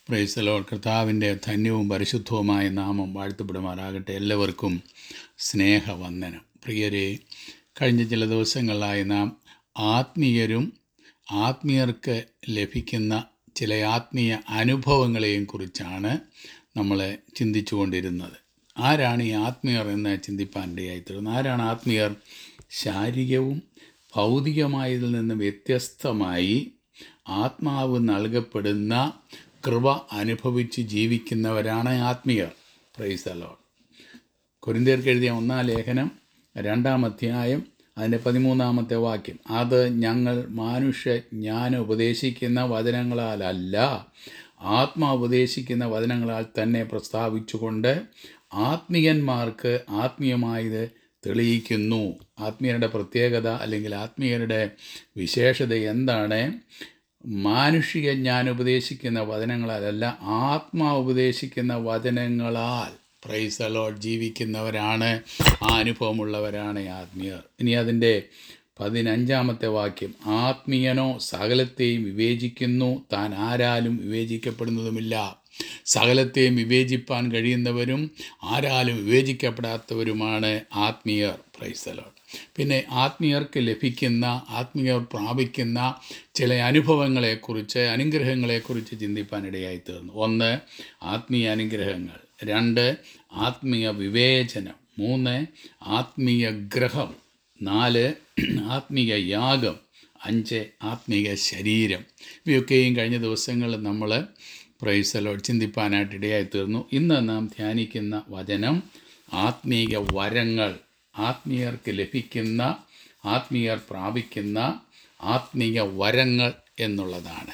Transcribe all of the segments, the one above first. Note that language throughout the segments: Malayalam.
പ്രൈസലോ കർത്താവിൻ്റെ ധന്യവും പരിശുദ്ധവുമായ നാമം വാഴ്ത്തപ്പെടുമാറാകട്ടെ എല്ലാവർക്കും സ്നേഹവന്ദനം പ്രിയരെ കഴിഞ്ഞ ചില ദിവസങ്ങളായി നാം ആത്മീയരും ആത്മീയർക്ക് ലഭിക്കുന്ന ചില ആത്മീയ അനുഭവങ്ങളെയും കുറിച്ചാണ് നമ്മൾ ചിന്തിച്ചു കൊണ്ടിരുന്നത് ആരാണ് ഈ ആത്മീയർ എന്ന് ചിന്തിപ്പാനിടയായി തീർന്നത് ആരാണ് ആത്മീയർ ശാരീരികവും ഭൗതികമായതിൽ നിന്ന് വ്യത്യസ്തമായി ആത്മാവ് നൽകപ്പെടുന്ന കൃപ അനുഭവിച്ച് ജീവിക്കുന്നവരാണ് ആത്മീയർ പ്രൈസ് അലോൺ കൊരിന്തിയർക്ക് എഴുതിയ ഒന്നാം ലേഖനം രണ്ടാം അധ്യായം അതിൻ്റെ പതിമൂന്നാമത്തെ വാക്യം അത് ഞങ്ങൾ മാനുഷ്യ ജ്ഞാനം ഉപദേശിക്കുന്ന വചനങ്ങളാലല്ല ആത്മാ ഉപദേശിക്കുന്ന വചനങ്ങളാൽ തന്നെ പ്രസ്താവിച്ചുകൊണ്ട് ആത്മീയന്മാർക്ക് ആത്മീയമായത് തെളിയിക്കുന്നു ആത്മീയരുടെ പ്രത്യേകത അല്ലെങ്കിൽ ആത്മീയരുടെ വിശേഷത എന്താണ് മാനുഷിക ജ്ഞാനം ഉപദേശിക്കുന്ന വചനങ്ങളാലല്ല ആത്മാ ഉപദേശിക്കുന്ന വചനങ്ങളാൽ പ്രൈസലോട്ട് ജീവിക്കുന്നവരാണ് ആ അനുഭവമുള്ളവരാണ് ആത്മീയർ ഇനി അതിൻ്റെ പതിനഞ്ചാമത്തെ വാക്യം ആത്മീയനോ സകലത്തെയും വിവേചിക്കുന്നു താൻ ആരാലും വിവേചിക്കപ്പെടുന്നതുമില്ല സകലത്തെയും വിവേചിപ്പാൻ കഴിയുന്നവരും ആരാലും വിവേചിക്കപ്പെടാത്തവരുമാണ് ആത്മീയർ പ്രൈസലോട്ട് പിന്നെ ആത്മീയർക്ക് ലഭിക്കുന്ന ആത്മീയർ പ്രാപിക്കുന്ന ചില അനുഭവങ്ങളെക്കുറിച്ച് അനുഗ്രഹങ്ങളെക്കുറിച്ച് ചിന്തിപ്പാനിടയായി തീർന്നു ഒന്ന് ആത്മീയ അനുഗ്രഹങ്ങൾ രണ്ട് ആത്മീയ വിവേചനം മൂന്ന് ആത്മീയ ഗ്രഹം നാല് ആത്മീയ യാഗം അഞ്ച് ആത്മീയ ശരീരം ഇവയൊക്കെയും കഴിഞ്ഞ ദിവസങ്ങളിൽ നമ്മൾ പ്രൈസലോ ചിന്തിപ്പാനായിട്ട് ഇടയായി തീർന്നു ഇന്ന് നാം ധ്യാനിക്കുന്ന വചനം ആത്മീയ വരങ്ങൾ ആത്മീയർക്ക് ലഭിക്കുന്ന ആത്മീയർ പ്രാപിക്കുന്ന ആത്മീയ വരങ്ങൾ എന്നുള്ളതാണ്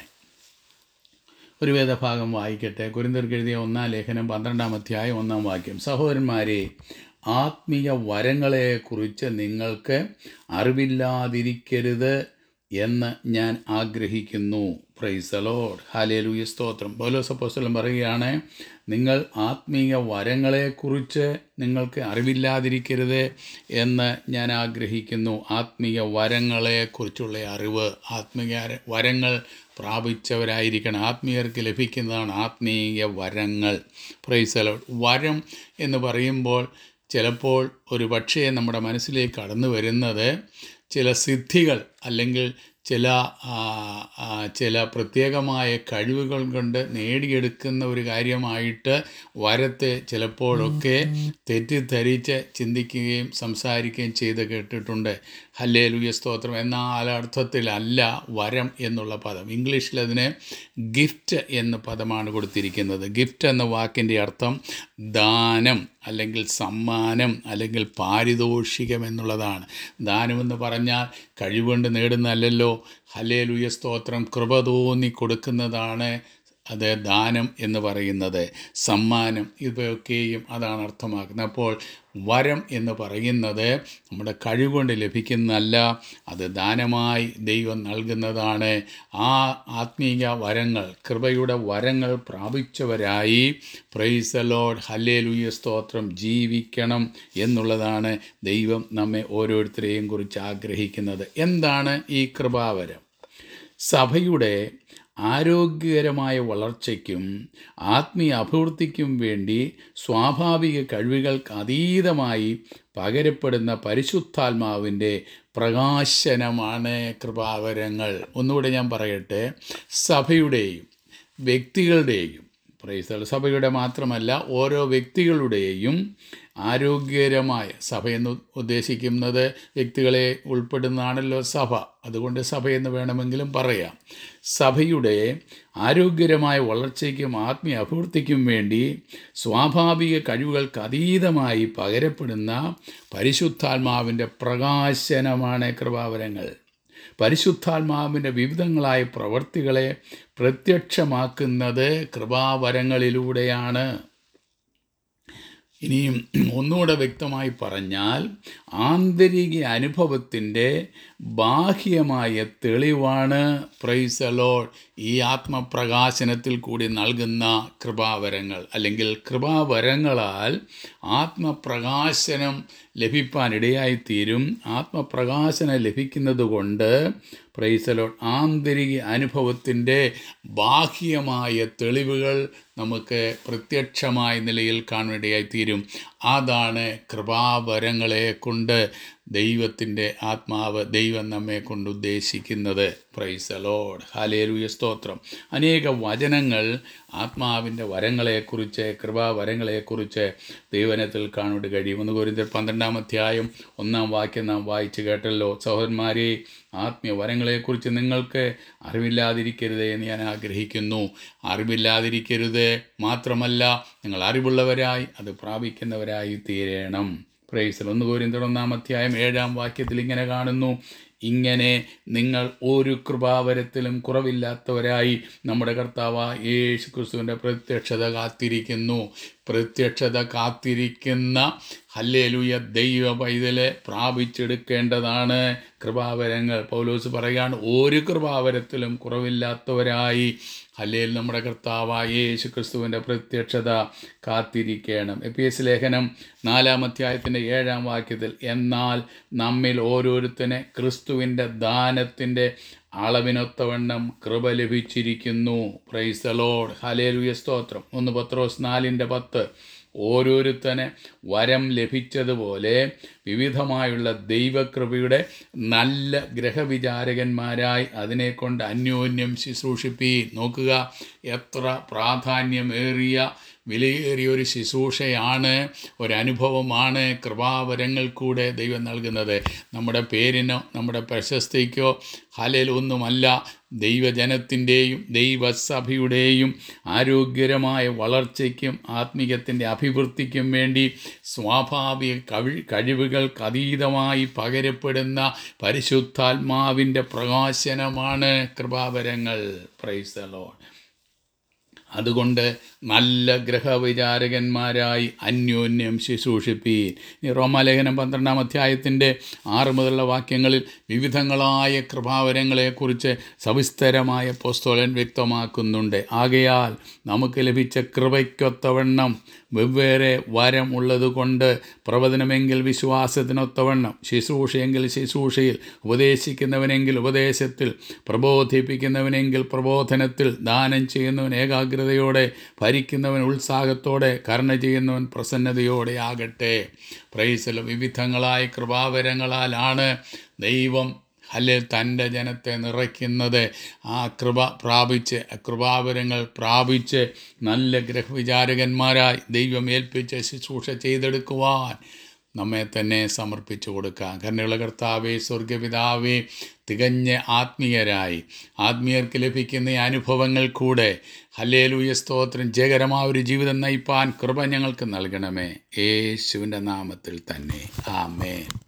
ഒരു വേദഭാഗം വായിക്കട്ടെ കുരിന്തർക്ക് എഴുതിയ ഒന്നാം ലേഖനം പന്ത്രണ്ടാം അധ്യായം ഒന്നാം വാക്യം സഹോദരന്മാരെ ആത്മീയ വരങ്ങളെക്കുറിച്ച് നിങ്ങൾക്ക് അറിവില്ലാതിരിക്കരുത് എന്ന് ഞാൻ ആഗ്രഹിക്കുന്നു പ്രൈസലോഡ് ഹാലേലൂയ സ്തോത്രം പൗലോസപ്പോസ്തലം പറയുകയാണ് നിങ്ങൾ ആത്മീയ വരങ്ങളെക്കുറിച്ച് നിങ്ങൾക്ക് അറിവില്ലാതിരിക്കരുത് എന്ന് ഞാൻ ആഗ്രഹിക്കുന്നു ആത്മീയ വരങ്ങളെക്കുറിച്ചുള്ള അറിവ് ആത്മീയ വരങ്ങൾ പ്രാപിച്ചവരായിരിക്കണം ആത്മീയർക്ക് ലഭിക്കുന്നതാണ് ആത്മീയ വരങ്ങൾ പ്രൈസലോഡ് വരം എന്ന് പറയുമ്പോൾ ചിലപ്പോൾ ഒരു പക്ഷേ നമ്മുടെ മനസ്സിലേക്ക് കടന്നു വരുന്നത് ചില സിദ്ധികൾ അല്ലെങ്കിൽ ചില ചില പ്രത്യേകമായ കഴിവുകൾ കൊണ്ട് നേടിയെടുക്കുന്ന ഒരു കാര്യമായിട്ട് വരത്തെ ചിലപ്പോഴൊക്കെ തെറ്റിദ്ധരിച്ച് ചിന്തിക്കുകയും സംസാരിക്കുകയും ചെയ്ത് കേട്ടിട്ടുണ്ട് ഹല്ലേ ലുയ സ്തോത്രം എന്ന അർത്ഥത്തിലല്ല വരം എന്നുള്ള പദം ഇംഗ്ലീഷിൽ അതിന് ഗിഫ്റ്റ് എന്ന പദമാണ് കൊടുത്തിരിക്കുന്നത് ഗിഫ്റ്റ് എന്ന വാക്കിൻ്റെ അർത്ഥം ദാനം അല്ലെങ്കിൽ സമ്മാനം അല്ലെങ്കിൽ പാരിതോഷികം എന്നുള്ളതാണ് ദാനമെന്ന് പറഞ്ഞാൽ കഴിവുകൊണ്ട് നേടുന്നതല്ലല്ലോ ഹലേ ലുയ സ്തോത്രം കൃപ തോന്നി കൊടുക്കുന്നതാണ് അത് ദാനം എന്ന് പറയുന്നത് സമ്മാനം ഇവയൊക്കെയും അതാണ് അർത്ഥമാക്കുന്നത് അപ്പോൾ വരം എന്ന് പറയുന്നത് നമ്മുടെ കഴിവുകൊണ്ട് ലഭിക്കുന്നതല്ല അത് ദാനമായി ദൈവം നൽകുന്നതാണ് ആ ആത്മീയ വരങ്ങൾ കൃപയുടെ വരങ്ങൾ പ്രാപിച്ചവരായി പ്രൈസലോഡ് ഹല്ലേലൂയ സ്തോത്രം ജീവിക്കണം എന്നുള്ളതാണ് ദൈവം നമ്മെ ഓരോരുത്തരെയും കുറിച്ച് ആഗ്രഹിക്കുന്നത് എന്താണ് ഈ കൃപാവരം സഭയുടെ ആരോഗ്യകരമായ വളർച്ചയ്ക്കും ആത്മീയ അഭിവൃദ്ധിക്കും വേണ്ടി സ്വാഭാവിക കഴിവുകൾക്ക് അതീതമായി പകരപ്പെടുന്ന പരിശുദ്ധാത്മാവിൻ്റെ പ്രകാശനമാണ് കൃപാവരങ്ങൾ ഒന്നുകൂടെ ഞാൻ പറയട്ടെ സഭയുടെയും വ്യക്തികളുടെയും പ്രൈസൽ സഭയുടെ മാത്രമല്ല ഓരോ വ്യക്തികളുടെയും ആരോഗ്യകരമായ സഭയെന്ന് ഉദ്ദേശിക്കുന്നത് വ്യക്തികളെ ഉൾപ്പെടുന്നതാണല്ലോ സഭ അതുകൊണ്ട് സഭയെന്ന് വേണമെങ്കിലും പറയാം സഭയുടെ ആരോഗ്യകരമായ വളർച്ചയ്ക്കും ആത്മീയ അഭിവൃദ്ധിക്കും വേണ്ടി സ്വാഭാവിക കഴിവുകൾക്ക് അതീതമായി പകരപ്പെടുന്ന പരിശുദ്ധാത്മാവിൻ്റെ പ്രകാശനമാണ് കൃപാവരങ്ങൾ പരിശുദ്ധാത്മാവിൻ്റെ വിവിധങ്ങളായ പ്രവർത്തികളെ പ്രത്യക്ഷമാക്കുന്നത് കൃപാവരങ്ങളിലൂടെയാണ് ഇനിയും ഒന്നുകൂടെ വ്യക്തമായി പറഞ്ഞാൽ ആന്തരിക അനുഭവത്തിൻ്റെ ബാഹ്യമായ തെളിവാണ് പ്രൈസലോ ഈ ആത്മപ്രകാശനത്തിൽ കൂടി നൽകുന്ന കൃപാവരങ്ങൾ അല്ലെങ്കിൽ കൃപാവരങ്ങളാൽ ആത്മപ്രകാശനം ലഭിപ്പാനിടയായിത്തീരും ആത്മപ്രകാശനം ലഭിക്കുന്നത് കൊണ്ട് പ്രൈസലോ ആന്തരിക അനുഭവത്തിൻ്റെ ബാഹ്യമായ തെളിവുകൾ നമുക്ക് പ്രത്യക്ഷമായ നിലയിൽ കാണുവാനിടയായിത്തീരും അതാണ് കൃപാവരങ്ങളെ കൊണ്ട് ദൈവത്തിൻ്റെ ആത്മാവ് ദൈവം നമ്മെ കൊണ്ട് ഉദ്ദേശിക്കുന്നത് പ്രൈസലോഡ് ഹാലേലുയ സ്തോത്രം അനേക വചനങ്ങൾ ആത്മാവിൻ്റെ വരങ്ങളെക്കുറിച്ച് കൃപാവരങ്ങളെക്കുറിച്ച് ദൈവനത്തിൽ കാണുവാൻ കഴിയും ഒന്ന് കോരിന്തർ പന്ത്രണ്ടാം അധ്യായം ഒന്നാം വാക്യം നാം വായിച്ചു കേട്ടല്ലോ സഹോദരന്മാരെ ആത്മീയ വരങ്ങളെക്കുറിച്ച് നിങ്ങൾക്ക് അറിവില്ലാതിരിക്കരുത് എന്ന് ഞാൻ ആഗ്രഹിക്കുന്നു അറിവില്ലാതിരിക്കരുത് മാത്രമല്ല നിങ്ങൾ അറിവുള്ളവരായി അത് പ്രാപിക്കുന്നവരായി തീരണം പ്രൈസൽ ഒന്ന് കോരിന്തർ ഒന്നാം അധ്യായം ഏഴാം വാക്യത്തിൽ ഇങ്ങനെ കാണുന്നു ഇങ്ങനെ നിങ്ങൾ ഒരു കൃപാവരത്തിലും കുറവില്ലാത്തവരായി നമ്മുടെ കർത്താവ് യേശു ക്രിസ്തുവിൻ്റെ പ്രത്യക്ഷത കാത്തിരിക്കുന്നു പ്രത്യക്ഷത കാത്തിരിക്കുന്ന ഹല്ലേലൂയ ദൈവ പൈതലെ പ്രാപിച്ചെടുക്കേണ്ടതാണ് കൃപാവരങ്ങൾ പൗലോസ് പറയാണ് ഒരു കൃപാവരത്തിലും കുറവില്ലാത്തവരായി ഹല്ലേൽ നമ്മുടെ കർത്താവായ യേശു ക്രിസ്തുവിൻ്റെ പ്രത്യക്ഷത കാത്തിരിക്കണം എ പി എസ് ലേഖനം നാലാം അധ്യായത്തിൻ്റെ ഏഴാം വാക്യത്തിൽ എന്നാൽ നമ്മിൽ ഓരോരുത്തനെ ക്രിസ്തുവിൻ്റെ ദാനത്തിൻ്റെ അളവിനൊത്തവണ്ണം കൃപ ലഭിച്ചിരിക്കുന്നു പ്രൈസലോഡ് ഹലേലുയ സ്തോത്രം ഒന്ന് പത്രോസ് നാലിൻ്റെ പത്ത് ഓരോരുത്തന് വരം ലഭിച്ചതുപോലെ വിവിധമായുള്ള ദൈവകൃപയുടെ നല്ല ഗ്രഹവിചാരകന്മാരായി അതിനെക്കൊണ്ട് അന്യോന്യം ശുശ്രൂഷിപ്പി നോക്കുക എത്ര പ്രാധാന്യമേറിയ വിലയേറിയ ഒരു ശുശ്രൂഷയാണ് ഒരനുഭവമാണ് കൃപാവരങ്ങൾ കൂടെ ദൈവം നൽകുന്നത് നമ്മുടെ പേരിനോ നമ്മുടെ പ്രശസ്തിക്കോ ഹലയിൽ ഒന്നുമല്ല ദൈവജനത്തിൻ്റെയും ദൈവസഭയുടെയും ആരോഗ്യകരമായ വളർച്ചയ്ക്കും ആത്മീയത്തിൻ്റെ അഭിവൃദ്ധിക്കും വേണ്ടി സ്വാഭാവിക കഴി കഴിവുകൾക്ക് അതീതമായി പകരപ്പെടുന്ന പരിശുദ്ധാത്മാവിൻ്റെ പ്രകാശനമാണ് കൃപാവരങ്ങൾ പ്രൈസലോൺ അതുകൊണ്ട് നല്ല ഗ്രഹവിചാരകന്മാരായി അന്യോന്യം ശുശ്രൂഷിപ്പീൻ ഈ റോമാലേഖനം പന്ത്രണ്ടാം അധ്യായത്തിൻ്റെ ആറ് മുതലുള്ള വാക്യങ്ങളിൽ വിവിധങ്ങളായ കൃപാവരങ്ങളെക്കുറിച്ച് സവിസ്തരമായ പോസ്തോലൻ വ്യക്തമാക്കുന്നുണ്ട് ആകയാൽ നമുക്ക് ലഭിച്ച കൃപയ്ക്കൊത്തവണ്ണം വെവ്വേറെ വരം ഉള്ളതുകൊണ്ട് പ്രവചനമെങ്കിൽ വിശ്വാസത്തിനൊത്തവണ്ണം ശുശ്രൂഷയെങ്കിൽ ശുശ്രൂഷയിൽ ഉപദേശിക്കുന്നവനെങ്കിൽ ഉപദേശത്തിൽ പ്രബോധിപ്പിക്കുന്നവനെങ്കിൽ പ്രബോധനത്തിൽ ദാനം ചെയ്യുന്നവൻ ഏകാഗ്രതയോടെ ഭരിക്കുന്നവൻ ഉത്സാഹത്തോടെ കരുണ ചെയ്യുന്നവൻ പ്രസന്നതയോടെ ആകട്ടെ പ്രൈസല വിവിധങ്ങളായ കൃപാവരങ്ങളാലാണ് ദൈവം അല്ലെ തൻ്റെ ജനത്തെ നിറയ്ക്കുന്നത് ആ കൃപ പ്രാപിച്ച് ആ കൃപാവരങ്ങൾ പ്രാപിച്ച് നല്ല ഗ്രഹവിചാരകന്മാരായി ദൈവം ഏൽപ്പിച്ച് ശുശ്രൂഷ ചെയ്തെടുക്കുവാൻ നമ്മെ തന്നെ സമർപ്പിച്ചു കൊടുക്കാം കരുണയുള്ള കർത്താവേ സ്വർഗപിതാവേ തികഞ്ഞ ആത്മീയരായി ആത്മീയർക്ക് ലഭിക്കുന്ന ഈ അനുഭവങ്ങൾ കൂടെ ഹല്ലേലൂയ സ്തോത്രം ജയകരമായ ഒരു ജീവിതം നയിപ്പാൻ കൃപ ഞങ്ങൾക്ക് നൽകണമേ യേശുവിൻ്റെ നാമത്തിൽ തന്നെ ആമേൻ